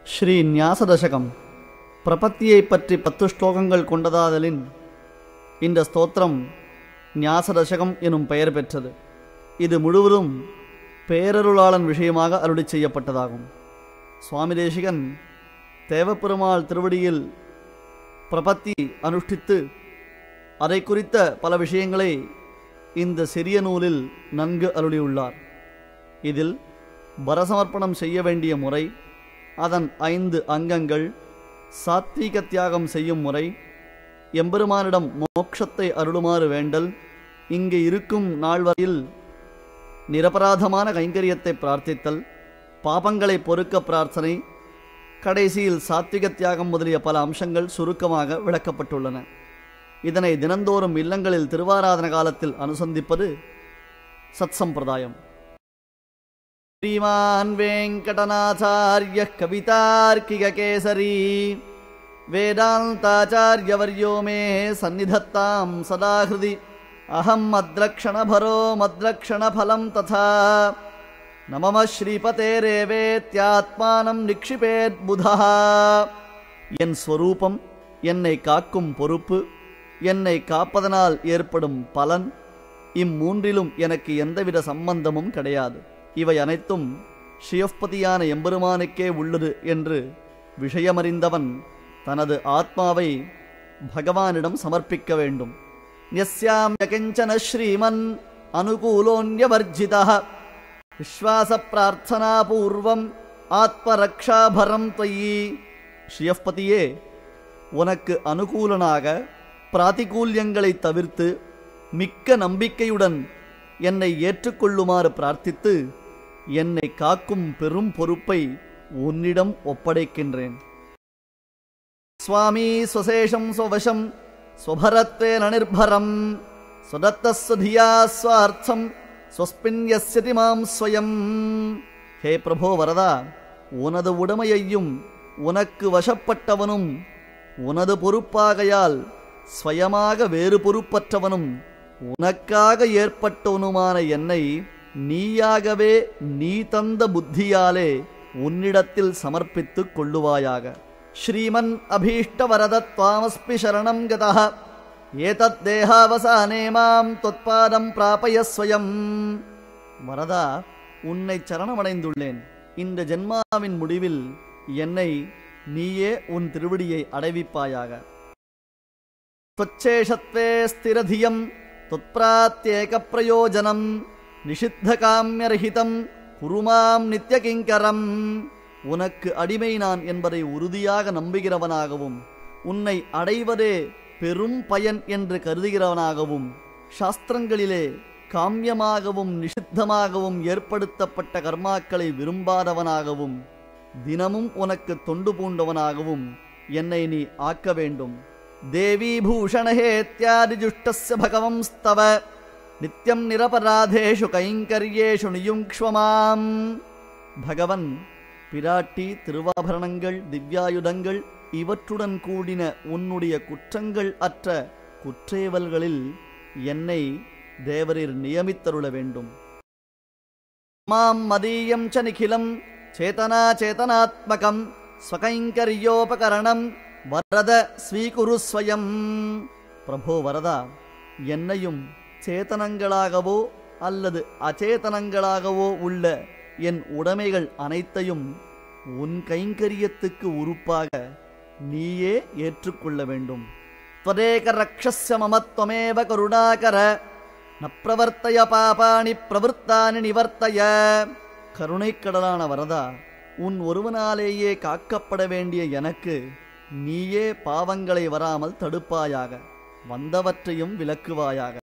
ஸ்ரீ ஞாசதசகம் பிரபத்தியை பற்றி பத்து ஸ்லோகங்கள் கொண்டதாதலின் இந்த ஸ்தோத்திரம் ஞாசதசகம் எனும் பெயர் பெற்றது இது முழுவதும் பேரருளாளன் விஷயமாக அருளி செய்யப்பட்டதாகும் சுவாமி தேசிகன் தேவப்பெருமாள் திருவடியில் பிரபத்தி அனுஷ்டித்து அதை குறித்த பல விஷயங்களை இந்த சிறிய நூலில் நன்கு அருளியுள்ளார் இதில் பரசமர்ப்பணம் செய்ய வேண்டிய முறை அதன் ஐந்து அங்கங்கள் சாத்வீக தியாகம் செய்யும் முறை எம்பெருமானிடம் மோட்சத்தை அருளுமாறு வேண்டல் இங்கு இருக்கும் நாள் வரையில் நிரபராதமான கைங்கரியத்தை பிரார்த்தித்தல் பாபங்களை பொறுக்க பிரார்த்தனை கடைசியில் சாத்விக தியாகம் முதலிய பல அம்சங்கள் சுருக்கமாக விளக்கப்பட்டுள்ளன இதனை தினந்தோறும் இல்லங்களில் திருவாராதன காலத்தில் அனுசந்திப்பது சத் சம்பிரதாயம் श्रीमान् वेङ्कटनाथार्यः कवितार्किककेसरी वेदान्ताचार्यवर्यो मे सन्निधत्तां सदा हृदि अहम् मद्रक्षणभरो मद्रक्षणफलं तथा न मम ஸ்ரீபதேரேவேத்யாத்மானம் நிக்ஷிபேத் புதா என் ஸ்வரூபம் என்னை காக்கும் பொறுப்பு என்னை காப்பதனால் ஏற்படும் பலன் இம்மூன்றிலும் எனக்கு எந்தவித சம்பந்தமும் கிடையாது இவை அனைத்தும் ஸ்ரீயப்பதியான எம்பெருமானுக்கே உள்ளது என்று விஷயமறிந்தவன் தனது ஆத்மாவை பகவானிடம் சமர்ப்பிக்க வேண்டும் யஸ்யாம் யகிஞ்சன ஸ்ரீமன் அனுகூலோன்யவர்ஜிதா விஸ்வாச பிரார்த்தனா பூர்வம் ஆத்மரக்ஷாபரம் தொயி ஸ்ரீயப்பதியே உனக்கு அனுகூலனாக பிராதிகூல்யங்களை தவிர்த்து மிக்க நம்பிக்கையுடன் என்னை ஏற்றுக்கொள்ளுமாறு பிரார்த்தித்து என்னை காக்கும் பெரும் பொறுப்பை உன்னிடம் ஒப்படைக்கின்றேன் சுவாமி ஸ்வசேஷம் ஸ்வவசம் ஸ்வபரத்வேன நிர்பரம் சுதத்தஸ்வதியா ஸ்வார்த்தம் ஸ்வஸ்மின் யஸ்யதி மாம் ஸ்வயம் ஹே பிரபோ வரதா உனது உடமையையும் உனக்கு வசப்பட்டவனும் உனது பொறுப்பாகையால் ஸ்வயமாக வேறு பொறுப்பற்றவனும் உனக்காக ஏற்பட்டவனுமான என்னை நீயாகவே நீ தந்த புத்தியாலே உன்னிடத்தில் சமர்ப்பித்துக் கொள்ளுவாயாக ஸ்ரீமன் அபீஷ்டவரத துவாமஸ்மி சரணம் கதா ஏதத் தேகாவசானே மாம் தொத்பாதம் பிராபய ஸ்வயம் வரதா உன்னை சரணமடைந்துள்ளேன் இந்த ஜென்மாவின் முடிவில் என்னை நீயே உன் திருவடியை அடைவிப்பாயாக त्वच्छेषत्वे स्थिरधियं त्वत्प्रात्येकप्रयोजनं நிஷித்தகாமியரகிதம் குருமாம் நித்தியகிங்கரம் உனக்கு அடிமை நான் என்பதை உறுதியாக நம்புகிறவனாகவும் உன்னை அடைவதே பெரும் பயன் என்று கருதுகிறவனாகவும் சாஸ்திரங்களிலே காமியமாகவும் நிஷித்தமாகவும் ஏற்படுத்தப்பட்ட கர்மாக்களை விரும்பாதவனாகவும் தினமும் உனக்கு தொண்டு பூண்டவனாகவும் என்னை நீ ஆக்க வேண்டும் தேவி பூஷணஹேத்யாதிஜுஷ்டஸ்ய பகவம்ஸ்தவ நித்யம் நிரபராதேஷு கைங்கரியேஷு நியுங்க்ஷ்வமாம் பகவன் பிராட்டி திருவாபரணங்கள் திவ்யாயுதங்கள் இவற்றுடன் கூடின உன்னுடைய குற்றங்கள் அற்ற குற்றேவல்களில் என்னை தேவரீர் நியமித்தருள வேண்டும் மாம் மதீயம் ச நிகிலம் சேதனா சேதனாத்மகம் ஸ்வகைங்கரியோபகரணம் வரத ஸ்வீகுரு ஸ்வயம் பிரபோ வரதா என்னையும் சேதனங்களாகவோ அல்லது அச்சேதனங்களாகவோ உள்ள என் உடைமைகள் அனைத்தையும் உன் கைங்கரியத்துக்கு உறுப்பாக நீயே ஏற்றுக்கொள்ள வேண்டும் त्वदेक रक्षस्य ममत्वमेव करुणाकर न प्रवर्तय பாபாணி பிரவൃத்தானி நிவர்த்தய கருணைக்கடலான வரதா உன் ஒருவனாலேயே காக்கப்பட வேண்டிய எனக்கு நீயே பாவங்களை வராமல் தடுப்பாயாக வந்தவற்றையும் விலக்குவாயாக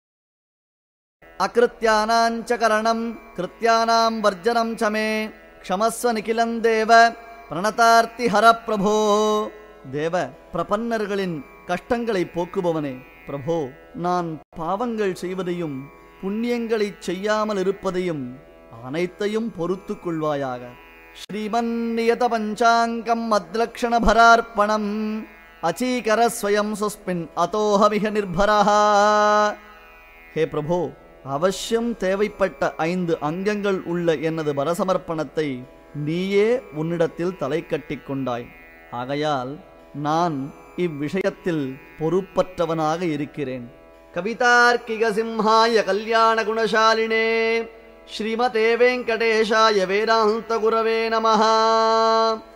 அகிருத்தியானாஞ்ச கரணம் கிருத்தியானாம் வர்ஜனம் சமே க்ஷமஸ்வ நிகிலம் தேவ பிரணதார்த்தி ஹர பிரபோ தேவ பிரபன்னர்களின் கஷ்டங்களை போக்குபவனே பிரபோ நான் பாவங்கள் செய்வதையும் புண்ணியங்களை செய்யாமல் இருப்பதையும் அனைத்தையும் பொறுத்து கொள்வாயாக ஸ்ரீமன்னியத பஞ்சாங்கம் மத்லக்ஷண பரார்ப்பணம் அச்சீகர ஸ்வயம் சுஸ்மின் அதோஹமிக நிர்பரா ஹே பிரபோ அவசியம் தேவைப்பட்ட ஐந்து அங்கங்கள் உள்ள எனது பரசமர்ப்பணத்தை நீயே உன்னிடத்தில் தலை கட்டிக் கொண்டாய் ஆகையால் நான் இவ்விஷயத்தில் பொறுப்பற்றவனாக இருக்கிறேன் கவிதார்க்கிக சிம்ஹாய கல்யாண குணசாலினே ஸ்ரீமதே வெங்கடேஷாய வேதாந்த குரவே நமஹா